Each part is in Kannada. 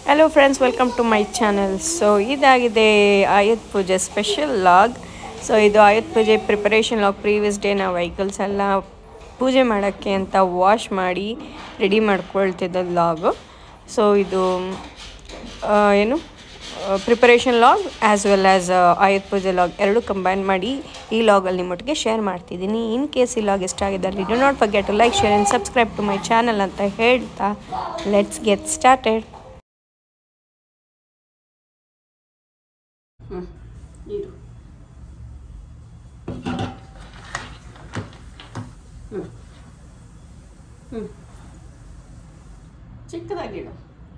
Hello friends welcome to my channel so ಇದಾಗಿದೆ Ayudha Puja special vlog so ಇದು Ayudha Puja preparation vlog previous day ನಾವು ವೆಹಿಕಲ್ಸ್ ಎಲ್ಲ ಪೂಜೆ ಮಾಡೋಕ್ಕೆ ಅಂತ ವಾಶ್ ಮಾಡಿ ರೆಡಿ ಮಾಡ್ಕೊಳ್ತಿದ್ದ ಲಾಗು ಸೊ ಇದು ಆ, ಏನು preparation vlog as well as Ayudha Puja vlog ಎರಡು ಕಂಬೈನ್ ಮಾಡಿ ಈ ಲಾಗಲ್ಲಿ ನಿಮ್ಮೊಟ್ಟಿಗೆ ಶೇರ್ ಮಾಡ್ತಿದ್ದೀನಿ ಇನ್ ಕೇಸ್ ಈ ಲಾಗ್ ಇಷ್ಟ ಆಗಿದ್ದಲ್ಲಿ do not forget to like share and subscribe to my channel ಅಂತ ಹೇಳ್ತಾ ಲೆಟ್ಸ್ ಗೆಟ್ ಸ್ಟಾರ್ಟೆಡ್ ಹ್ಞೂ ಇಡು ಹ್ಞೂ ಹ್ಞೂ ಚಿಕ್ಕದಾಗಿಡು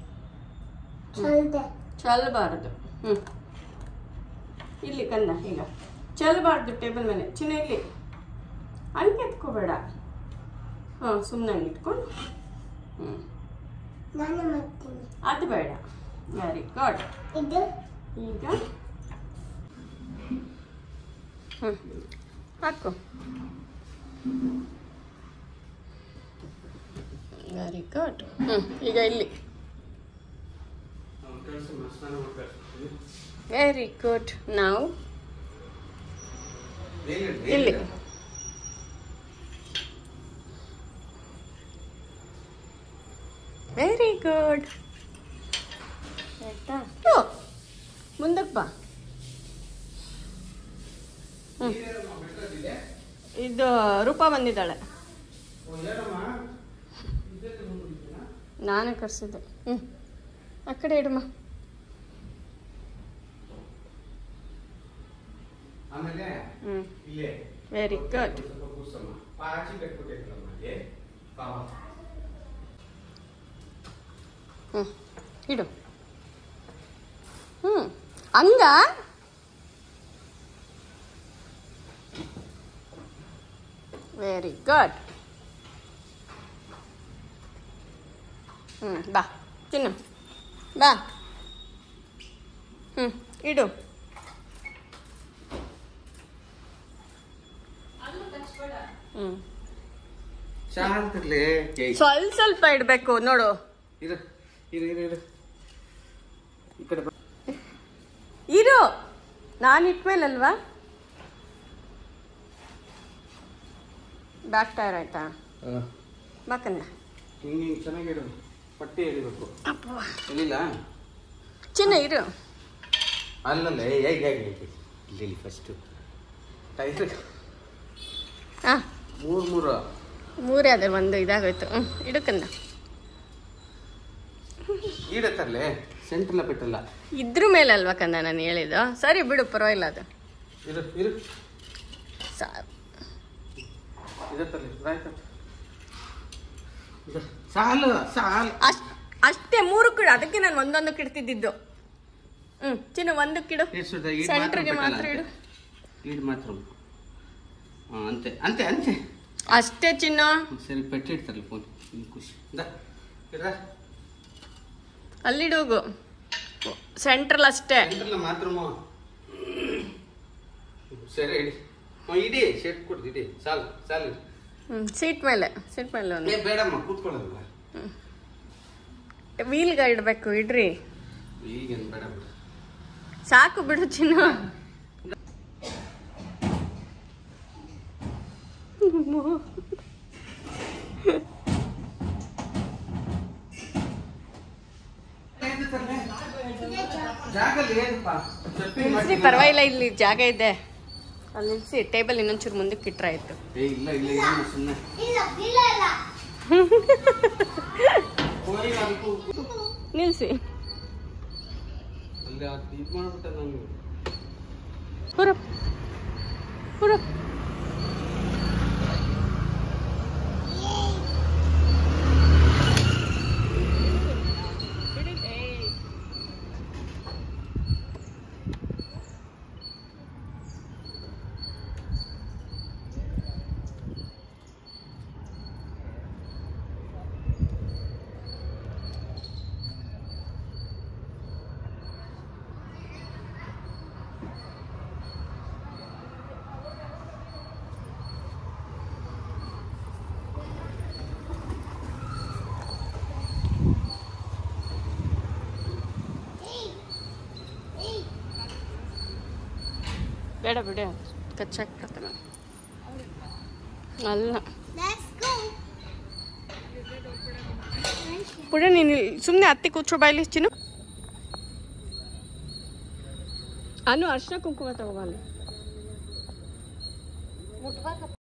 ಚೆಲ್ಲಬಾರದು ಹ್ಞೂ ಇಲ್ಲಿ ಕಂದ ಈಗ ಚೆಲ್ಲಬಾರ್ದು ಟೇಬಲ್ ಮೇಲೆ ಚಿನ್ನ ಇಲ್ಲಿ ಹಂಗೆ ಎತ್ಕೋಬೇಡ ಹಾಂ ಸುಮ್ಮನೆ ಹಂಗೆ ಇಟ್ಕೊಂಡು ಹ್ಞೂ ನಾನು ಮಾಡ್ತೀನಿ ಅದು ಬೇಡ ವೆರಿ ಗುಡ್ ಇದು ಈಗ ಹ್ಞೂ ಹಾಕು ವೆರಿ ಗುಡ್ ಹ್ಞೂ ಈಗ ಇಲ್ಲಿ ವೆರಿ ಗುಡ್ ನಾವು ಇಲ್ಲಿ ವೆರಿ ಗುಡ್ ಆಯ್ತಾ ಓ ಮುಂದಕ್ಕೆ ಬಾ ಹ್ಮ್. ಇದು ರೂಪ ಬಂದಿದ್ದಾಳೆ ನಾನು ಕರ್ಸಿದ್ದೆ ಹ್ಞೂ ಆ ಕಡೆ ಇಡಮ್ಮ ಆಮೇಲೆ ಹ್ಞೂ ಇಲ್ಲೇ ವೆರಿ ಗುಡ್ ಸ್ವಲ್ಪ ಕೂಸಮ್ಮ ಪಾಚಿ ಕಟ್ಬಿಟ್ಟಿರ್ತಾರಮ್ಮ ಅಲ್ಲಿ ಪಾಪ ಹ್ಞೂ ಇಡು ಹ್ಞೂ ಹಂಗ ವೆರಿ ಗುಡ್ ಹ್ಞೂ ಬಾ ತಿನ್ನು ಬಾ ಹ್ಞೂ ಇಡು ಹ್ಞೂ ಶಾಂತರ್ಲೆ ಸ್ವಲ್ಪ ಸ್ವಲ್ಪ ಇಡಬೇಕು ನೋಡು ಇರು ಇರು ಇರು ಇರು ಈ ಕಡೆ ಬಾ ಇರು ನಾನು ಇಟ್ಮೇಲಲ್ವಾ ಬ್ಯಾಕ್ ಟೈರ್ ಆಯ್ತಾ ಬಾಕನ್ನ ಹಿಂಗೆ ಹಿಂಗೆ ಚೆನ್ನಾಗಿಡು ಪಟ್ಟಿ ಎಳಿಬೇಕು ಎಳಿಲ್ಲ ಚಿನ್ನ ಇರು ಅಲ್ಲಲ್ಲ ಹೇಗೆ ಹೇಗೆ ಹೇಗೆ ಇಲ್ಲಿ ಇಲ್ಲಿ ಫಸ್ಟು ಟೈರ್ ಹಾಂ ಮೂರು ಮೂರು ಮೂರೇ ಅದೇ ಒಂದು ಇದಾಗೋಯ್ತು ಹ್ಞೂ ಇಡಕನ್ನ ಈಡತ್ತರ್ಲೆ ಸೆಂಟ್ರಲ್ಲ ಬಿಟ್ಟಲ್ಲ ಇದ್ರ ಮೇಲೆ ಅಲ್ವಾ ಕಂದ ನಾನು ಹೇಳಿದ್ದು ಸರಿ ಬಿಡು ಪರವಾಗಿಲ್ಲ ಅದು ಇರು ಇರು ಸಾ ಇದತ್ತರ್ಲೆ ಆಯ್ತು ಇದು ಸಾಲು ಸಾಲು ಅಷ್ಟ್ ಅಷ್ಟೇ ಮೂರು ಕಿಡು ಅದಕ್ಕೆ ನಾನು ಒಂದೊಂದಕ್ಕೆ ಇಡ್ತಿದ್ದಿದ್ದು ಹ್ಞೂ ಚಿನ್ನ ಒಂದಕ್ಕೆ ಇಡು ಎಷ್ಟು ಈಡ್ ಸೆಂಟ್ರಿಗೆ ಮಾತ್ರ ಮಾತ್ರ ಇಡು ಈಡ್ ಮಾತ್ರ ಹಾಂ ಅಂತೆ ಅಂತೆ ಅಂತೆ ಅಷ್ಟೇ ಚಿನ್ನ ಸರಿ ಪೆಟ್ಟಿಡ್ತಾರಲ್ಲ ಫೋನ್ ನಿಮ್ಗೆ ಖುಷಿ ಇಂದ ಇಡ್ರ ಅಲ್ಲಿಡೋಗು ಸೆಂಟ್ರಲ್ ಅಷ್ಟೇ ಸೆಂಟ್ರಲ್ಲ ಮಾತ್ರ ಸರಿ ಇಡಿ ಹ್ಞೂ ಇಡಿ ಶರ್ಟ್ ಕೊಡ್ದು ಇಡಿ ಸಾಲು ಸಾಲು ಇಡಿ. ಹ್ಞೂ ಸೀಟ್ ಮೇಲೆ ಸೀಟ್ ಮೇಲೆ ಒಂದು ಏ ಬೇಡಮ್ಮ ಕೂತ್ಕೊಳ್ಳೋದಲ್ಲ ವೀಲ್ಗೆ ಇಡಬೇಕು ಇಡ್ರಿ ಈಗೇನು ಬೇಡ ಬಿಡು ಸಾಕು ಬಿಡು ಚಿನ್ನ ಜಾಗಲ್ಲಿ ಏನಪ್ಪ ಚಪ್ಪಲಿ ನಿಲ್ಸಿ ಮಾಡಿ- ಪರವಾಗಿಲ್ಲ ಇಲ್ಲಿ ಜಾಗ ಇದೆ ಅಲ್ಲಿ ನಿಲ್ಸಿ ಟೇಬಲ್ ಇನ್ನೊಂಚೂರು ಮುಂದಕ್ಕೆ ಇಟ್ರೆ ಆಯ್ತು ಏ ಇಲ್ಲ ಇಲ್ಲ ಏನು ಸುಮ್ಮನೆ ಇಲ್ಲ ಇಲ್ಲ ಇಲ್ಲ ಹೋಗಿ ಅದಕ್ಕೂ ನಿಲ್ಸಿ ಅಲ್ಲಿ ಅದು ಇದು ಮಾಡ್ಬಿಟ್ಟೆ ನಾನು ಹುರಪ್ ಹುರಪ್ ಬೇಡ ಬಿಡೆ ಕಚ್ಚಾಕ್ಬಿಡ್ತಾನೆ ಅಲ್ಲ Let's go. ಬಿಡೆ ನೀನು ಸುಮ್ಮನೆ ಹತ್ತಿ ಕೂತ್ರು ಬಾಯ್ಲಿ ಚಿನ್ನು ಅನು ಅರ್ಶಿನ ಕುಂಕುಮ ತಗೋಬಲ್ಲ